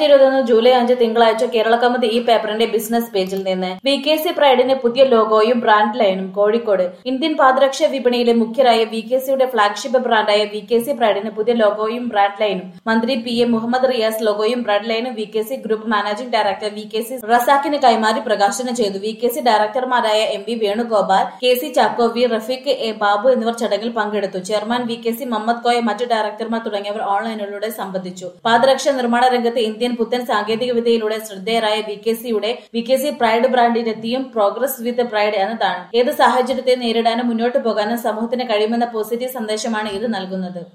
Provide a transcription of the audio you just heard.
ഇരുപത്തൊന്ന് ജൂലൈ അഞ്ച് തിങ്കളാഴ്ച കേരള കൗമുദി ഈ പേപ്പറിന്റെ ബിസിനസ് പേജിൽ നിന്ന് വി കെ സി പ്രൈഡിന് പുതിയ ലോഗോയും ബ്രാൻഡ് ലൈനും കോഴിക്കോട് ഇന്ത്യൻ പാദരക്ഷ വിപണിയിലെ മുഖ്യരായ വി കെ സിയുടെ ഫ്ളാഗ്ഷിപ്പ് ബ്രാൻഡായ വി കെ സി പ്രൈഡിന് പുതിയ ലോഗോയും ബ്രാൻഡ് ലൈനും മന്ത്രി പി എ മുഹമ്മദ് റിയാസ് ലോഗോയും ബ്രാൻഡ് ലൈനും V K C group managing director V K C റസാഖിന് കൈമാറി പ്രകാശനം ചെയ്തു വി കെ സി ഡയറക്ടർമാരായ M V Venugopal K C Chacko V Rafeeq A Babu എന്നിവർ ചടങ്ങിൽ പങ്കെടുത്തു chairman V K C Muhammad Koya മറ്റു ഡയറക്ടർമാർ തുടങ്ങിയവർ ഓൺലൈനിലൂടെ സംബന്ധിച്ചു പാദരക്ഷ നിർമ്മാണ രംഗത്ത് ഇന്ത്യൻ പുത്തൻ സാങ്കേതിക വിദ്യയിലൂടെ ശ്രദ്ധേയരായ വി കെ സിയുടെ വി കെ സി പ്രൈഡ് ബ്രാൻഡിന്റെ തീം പ്രോഗ്രസ് വിത്ത് പ്രൈഡ് എന്നതാണ് ഏത് സാഹചര്യത്തെ നേരിടാനും മുന്നോട്ട് പോകാനും സമൂഹത്തിന് കഴിയുമെന്ന പോസിറ്റീവ് സന്ദേശമാണ് ഇത് നൽകുന്നത്